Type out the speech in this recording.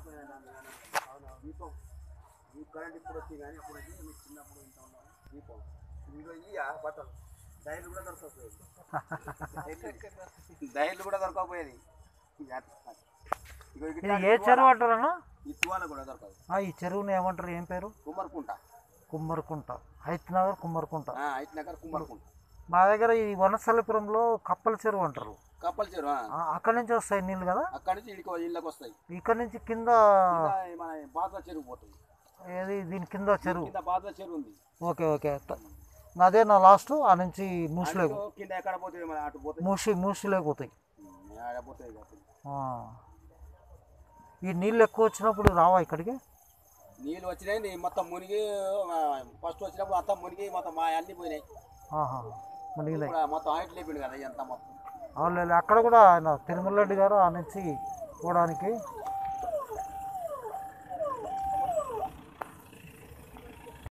దీపం ఈ కరెంట్ ఇప్పుడు వచ్చింది కానీ అప్పుడు వచ్చి మీకు చిన్నప్పుడు ఇంత ఉన్నాను దీపం ఇదిగో ఇయ్యా బట్టలు డైర్లు కూడా దొరకకపోయేది డైర్లు కూడా దొరకకపోయేది ఇది అట్లా. ఇగో ఇది ఇట్లా ఏ చెరువు అంటారన్నా ఈ తువాల కూడా దొరకదు ఆ, ఈ చెరువుని ఏమంటారు ఏం పేరు కుమ్మరుకుంట కుమ్మరికుంట హైత్నగర్ కుమ్మరికుంట ఐదు నగర్ కుమ్మరుకుంట మా దగ్గర ఈ వనసలిపురంలో కప్పల చెరువు అంటారు కప్పల్ చెరువు ఆ. ఆ, అక్కడి నుంచి వస్తాయి నీళ్ళు కదా అక్కడి నుంచి ఇడికి ఇళ్ళకి వస్తాయి ఇక్కడ నుంచి కింద కింద మన బాద్రా చెరువు పోతుంది ఏది దీని కింద చెరువు కింద బాద్రా చెరువు ఉంది ఓకే ఓకే త- అదే నా లాస్ట్ ఆ నుంచి మూసిలేకు అటు కింద ఎక్కడ పోతుంది మన అటు పోతుంది మూసి మూసిలేకపోతాయి ఉమ్, ఆడ పోతుంది ఇక. ఆ. ఈ నీళ్ళు ఎక్కువ వచ్చినప్పుడు రావా ఇక్కడికి నీళ్ళు వచ్చినాయి నీ మొత్తం మునిగి ఫస్ట్ వచ్చినప్పుడు అంతా మునిగి మొత్తం మా అన్ని పోయినాయి ఆహా. మునిగినాయి ఇప్పుడు మొత్తం హైట్ లేపిండు కదా ఇదంతా మొత్తం అవును అక్కడ కూడా ఆయన తిరుమల రెడ్డి గారు ఆ నుంచి పోవడానికి